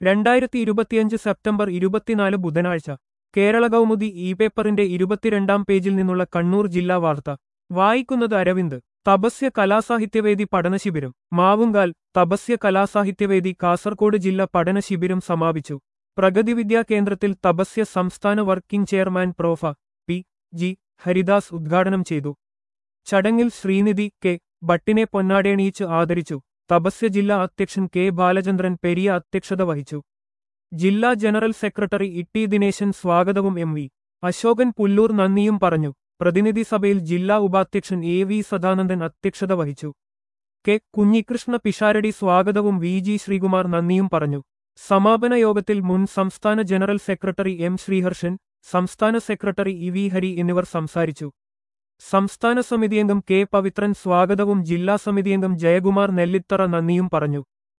രണ്ടായിരത്തി ഇരുപത്തിയഞ്ച് സെപ്റ്റംബർ ഇരുപത്തിനാല് ബുധനാഴ്ച കേരള കൗമുദി ഇ പേപ്പറിന്റെ ഇരുപത്തിരണ്ടാം പേജിൽ നിന്നുള്ള കണ്ണൂർ ജില്ലാ വാർത്ത വായിക്കുന്നത് അരവിന്ദ് തപസ്യ കലാസാഹിത്യവേദി പഠനശിബിരം മാവുങ്കാൽ തപസ്യ കലാസാഹിത്യവേദി കാസർകോട് ജില്ല പഠനശിബിരം സമാപിച്ചു പ്രഗതി വിദ്യാ കേന്ദ്രത്തിൽ തപസ്യ സംസ്ഥാന working chairman prof P G Haridas ഉദ്ഘാടനം ചെയ്തു ചടങ്ങിൽ ശ്രീനിധി കെ ഭട്ടിനെ പൊന്നാടയണിയിച്ച് ആദരിച്ചു തപസ്യ ജില്ലാ അധ്യക്ഷൻ കെ ബാലചന്ദ്രൻ പെരിയ അധ്യക്ഷത വഹിച്ചു ജില്ലാ ജനറൽ സെക്രട്ടറി ഇട്ടി ദിനേശൻ സ്വാഗതവും എം വി അശോകൻ പുല്ലൂർ നന്ദിയും പറഞ്ഞു പ്രതിനിധി സഭയിൽ ജില്ലാ ഉപാധ്യക്ഷൻ എ വി സദാനന്ദൻ അധ്യക്ഷത വഹിച്ചു കെ കുഞ്ഞികൃഷ്ണ പിഷാരടി സ്വാഗതവും വി ജി ശ്രീകുമാർ നന്ദിയും പറഞ്ഞു സമാപന യോഗത്തിൽ മുൻ സംസ്ഥാന ജനറൽ സെക്രട്ടറി എം ശ്രീഹർഷൻ സംസ്ഥാന സെക്രട്ടറി ഇ വി ഹരി എന്നിവർ സംസാരിച്ചു സംസ്ഥാന സമിതിയംഗം കെ പവിത്രൻ സ്വാഗതവും ജില്ലാ സമിതിയംഗം ജയകുമാർ നെല്ലിത്തറ നന്ദിയും പറഞ്ഞു